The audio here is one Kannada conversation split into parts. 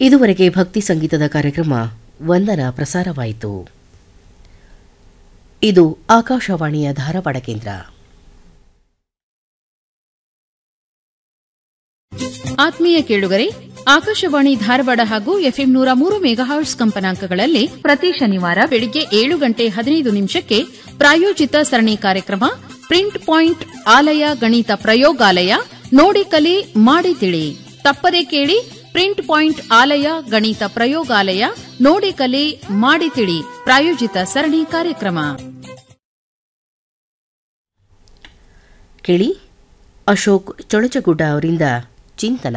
ಇದುವರೆಗೆ ಭಕ್ತಿ ಸಂಗೀತದ ಕಾರ್ಯಕ್ರಮ ವಂದನ ಪ್ರಸಾರವಾಯಿತು ಇದು ಆಕಾಶವಾಣಿಯ ಧಾರವಾಡ ಕೇಂದ್ರ ಆತ್ಮೀಯ ಕೇಳುಗರೆ ಆಕಾಶವಾಣಿ ಧಾರವಾಡ ಹಾಗೂ ಎಫ್ಎಂ ನೂರ ಮೂರು ಮೆಗಾಹರ್ಟ್ಸ್ ಕಂಪನಾಂಕಗಳಲ್ಲಿ ಪ್ರತಿ ಶನಿವಾರ ಬೆಳಿಗ್ಗೆ ಏಳು ಗಂಟೆ ಹದಿನೈದು ನಿಮಿಷಕ್ಕೆ ಪ್ರಾಯೋಜಿತ ಸರಣಿ ಕಾರ್ಯಕ್ರಮ ಪ್ರಿಂಟ್ ಪಾಯಿಂಟ್ ಆಲಯ ಗಣಿತ ಪ್ರಯೋಗಾಲಯ ನೋಡಿ ಕಲಿ ಮಾಡಿ ತಿಳಿ ತಪ್ಪದೆ ಕೇಳಿ ಪ್ರಿಂಟ್ ಪಾಯಿಂಟ್ ಆಲಯ ಗಣಿತ ಪ್ರಯೋಗಾಲಯ ನೋಡಿ ಕಲಿ ಮಾಡಿ ತಿಳಿ ಪ್ರಾಯೋಜಿತ ಸರಣಿ ಕಾರ್ಯಕ್ರಮ ಕೇಳಿ ಅಶೋಕ್ ಚೊಳಚಗುಡ್ಡ ಅವರಿಂದ ಚಿಂತನ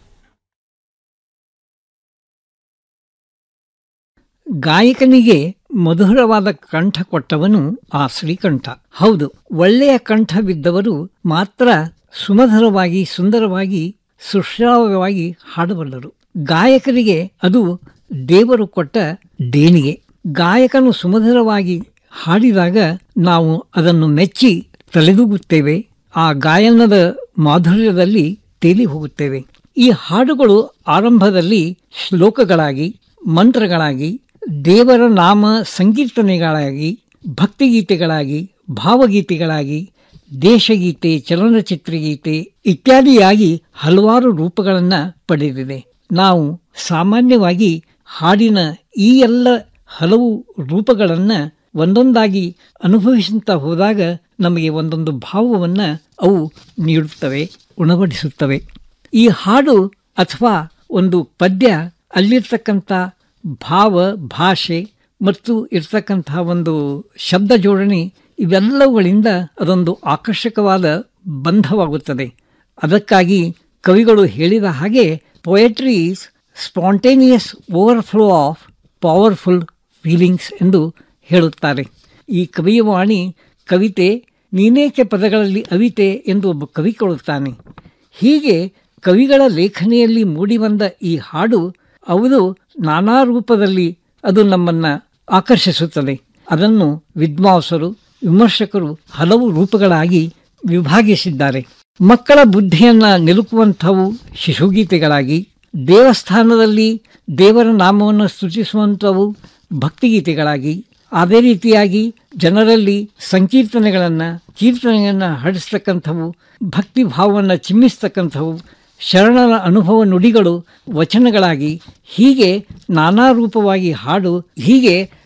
ಗಾಯಕನಿಗೆ ಮಧುರವಾದ ಕಂಠ ಕೊಟ್ಟವನು ಆ ಶ್ರೀಕಂಠ ಹೌದು ಒಳ್ಳೆಯ ಕಂಠವಿದ್ದವರು ಮಾತ್ರ ಸುಮಧುರವಾಗಿ ಸುಂದರವಾಗಿ ಸುಶ್ರಾವ್ಯವಾಗಿ ಹಾಡಬಲ್ಲರು ಗಾಯಕರಿಗೆ ಅದು ದೇವರು ಕೊಟ್ಟ ದೇಣಿಗೆ ಗಾಯಕನು ಸುಮಧುರವಾಗಿ ಹಾಡಿದಾಗ ನಾವು ಅದನ್ನು ಮೆಚ್ಚಿ ತಲೆದೂಗುತ್ತೇವೆ ಆ ಗಾಯನದ ಮಾಧುರ್ಯದಲ್ಲಿ ತೇಲಿ ಹೋಗುತ್ತೇವೆ ಈ ಹಾಡುಗಳು ಆರಂಭದಲ್ಲಿ ಶ್ಲೋಕಗಳಾಗಿ ಮಂತ್ರಗಳಾಗಿ ದೇವರ ನಾಮ ಸಂಕೀರ್ತನೆಗಳಾಗಿ ಭಕ್ತಿಗೀತೆಗಳಾಗಿ ಭಾವಗೀತೆಗಳಾಗಿ ದೇಶಗೀತೆ ಚಲನಚಿತ್ರಗೀತೆ ಇತ್ಯಾದಿಯಾಗಿ ಹಲವಾರು ರೂಪಗಳನ್ನು ಪಡೆದಿದೆ ನಾವು ಸಾಮಾನ್ಯವಾಗಿ ಹಾಡಿನ ಈ ಎಲ್ಲ ಹಲವು ರೂಪಗಳನ್ನು ಒಂದೊಂದಾಗಿ ಅನುಭವಿಸುತ್ತಾ ಹೋದಾಗ ನಮಗೆ ಒಂದೊಂದು ಭಾವವನ್ನು ಅವು ನೀಡುತ್ತವೆ ಉಣಬಡಿಸುತ್ತವೆ ಈ ಹಾಡು ಅಥವಾ ಒಂದು ಪದ್ಯ ಅಲ್ಲಿರ್ತಕ್ಕಂಥ ಭಾವ ಭಾಷೆ ಮತ್ತು ಇರ್ತಕ್ಕಂತಹ ಒಂದು ಶಬ್ದ ಜೋಡಣೆ ಇವೆಲ್ಲವುಗಳಿಂದ ಅದೊಂದು ಆಕರ್ಷಕವಾದ ಬಂಧವಾಗುತ್ತದೆ ಅದಕ್ಕಾಗಿ ಕವಿಗಳು ಹೇಳಿದ ಹಾಗೆ poetry is spontaneous overflow of powerful feelings ಎಂದು ಹೇಳುತ್ತಾರೆ ಈ ಕವಿಯ ವಾಣಿ ಕವಿತೆ ನೀನೇಕೆ ಪದಗಳಲ್ಲಿ ಅವಿತೆ ಎಂದು ಒಬ್ಬ ಕವಿ ಕೊಡುತ್ತಾನೆ ಹೀಗೆ ಕವಿಗಳ ಲೇಖನಿಯಲ್ಲಿ ಮೂಡಿಬಂದ ಈ ಹಾಡು ಅವರು ನಾನಾ ರೂಪದಲ್ಲಿ ಅದು ನಮ್ಮನ್ನು ಆಕರ್ಷಿಸುತ್ತದೆ ಅದನ್ನು ವಿದ್ವಾಂಸರು ವಿಮರ್ಶಕರು ಹಲವು ರೂಪಗಳಾಗಿ ವಿಭಾಗಿಸಿದ್ದಾರೆ ಮಕ್ಕಳ ಬುದ್ಧಿಯನ್ನು ನಿಲುಕುವಂಥವು ಶಿಶುಗೀತೆಗಳಾಗಿ ದೇವಸ್ಥಾನದಲ್ಲಿ ದೇವರ ನಾಮವನ್ನು ಸ್ತುತಿಸುವಂಥವು ಭಕ್ತಿಗೀತೆಗಳಾಗಿ ಅದೇ ರೀತಿಯಾಗಿ ಜನರಲ್ಲಿ ಸಂಕೀರ್ತನೆಗಳನ್ನು ಕೀರ್ತನೆಯನ್ನು ಹಾಡಿಸ್ತಕ್ಕಂಥವು ಭಕ್ತಿ ಭಾವವನ್ನು ಚಿಮ್ಮಿಸ್ತಕ್ಕಂಥವು ಶರಣರ ಅನುಭವ ನುಡಿಗಳು ವಚನಗಳಾಗಿ ಹೀಗೆ ನಾನಾ ರೂಪವಾಗಿ ಹಾಡು ಹೀಗೆ